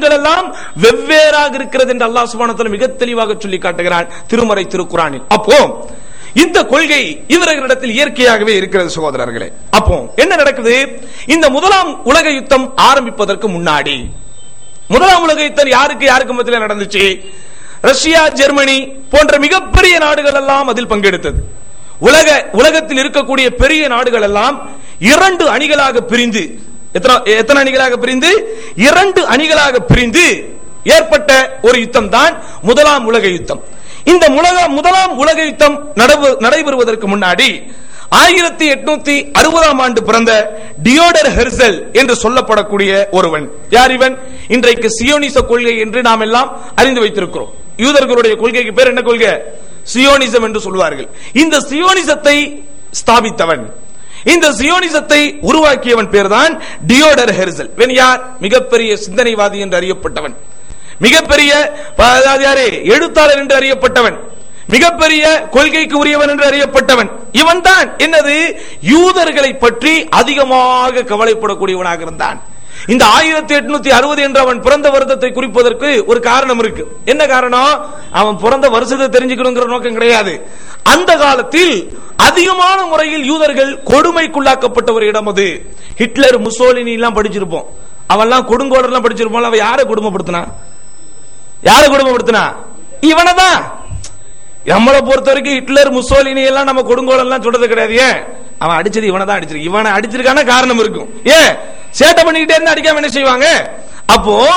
காரணங்கள் எல்லாம் வெவ்வேறாக இருக்கிறது என்று அல்லாஹ் சுப்ஹானஹு வ தஆலா மிக தெளிவாக சொல்லி காட்டுகிறான் திருமறை திருக்குறானில் அப்போ இந்த கொள்கை இவர்களிடத்தில் இயற்கையாகவே இருக்கிறது சகோதரர்களே அப்போ என்ன நடக்குது இந்த முதலாம் உலக யுத்தம் ஆரம்பிப்பதற்கு முன்னாடி முதலாம் உலக யுத்தம் யாருக்கு யாருக்கு மத்தியில் நடந்துச்சு ரஷ்யா ஜெர்மனி போன்ற மிகப்பெரிய நாடுகள் எல்லாம் அதில் பங்கெடுத்தது உலக உலகத்தில் இருக்கக்கூடிய பெரிய நாடுகள் எல்லாம் இரண்டு அணிகளாக பிரிந்து எத்தனை எத்தனை அணிகளாக பிரிந்து இரண்டு அணிகளாக பிரிந்து ஏற்பட்ட ஒரு யுத்தம் தான் முதலாம் உலக யுத்தம் இந்த முலக முதலாம் உலக யுத்தம் நடவு- நடைபெறுவதற்கு முன்னாடி ஆயிரத்தி எட்நூத்தி அறுபதாம் ஆண்டு பிறந்த டியோடர் ஹெர்சல் என்று சொல்லப்படக்கூடிய ஒருவன் யார் இவன் இன்றைக்கு சியோனிச கொள்கை என்று நாம் எல்லாம் அறிந்து வைத்திருக்கிறோம் யூதர்களுடைய கொள்கைக்கு பேர் என்ன கொள்கை சியோனிசம் என்று சொல்வார்கள் இந்த சியோனிசத்தை ஸ்தாபித்தவன் இந்த சியோனிசத்தை உருவாக்கியவன் பேர்தான் டியோடர் ஹெர்சல் இவன் யார் மிகப்பெரிய சிந்தனைவாதி என்று அறியப்பட்டவன் மிகப்பெரிய அதாவது யாரு எழுத்தாளர் என்று அறியப்பட்டவன் மிகப்பெரிய கொள்கைக்கு உரியவன் என்று அறியப்பட்டவன் இவன் தான் என்னது யூதர்களை பற்றி அதிகமாக கவலைப்படக்கூடியவனாக இருந்தான் இந்த ஆயிரத்தி எட்நூத்தி அறுபது என்ற அவன் பிறந்த வருடத்தை குறிப்பதற்கு ஒரு காரணம் இருக்கு என்ன காரணம் அவன் பிறந்த வருஷத்தை தெரிஞ்சுக்கணுங்கிற நோக்கம் கிடையாது அந்த காலத்தில் அதிகமான முறையில் யூதர்கள் கொடுமைக்குள்ளாக்கப்பட்ட ஒரு இடம் அது ஹிட்லர் முசோலினி எல்லாம் படிச்சிருப்போம் அவன்லாம் கொடுங்கோடர்லாம் படிச்சிருப்போம் அவன் யாரை கொடுமைப்படுத்தினா யாரை கொடுமைப்படுத்தினா இவனை தான் நம்மளை பொறுத்த வரைக்கும் ஹிட்லர் முசோலினி எல்லாம் நம்ம கொடுங்கோல் எல்லாம் சொல்றது கிடையாது ஏன் அவன் அடிச்சது இவனை தான் அடிச்சிருக்கு இவனை அடிச்சிருக்கான காரணம் இருக்கும் ஏன் சேட்டை பண்ணிக்கிட்டே இருந்தா அடிக்காம என்ன செய்வாங்க அப்போ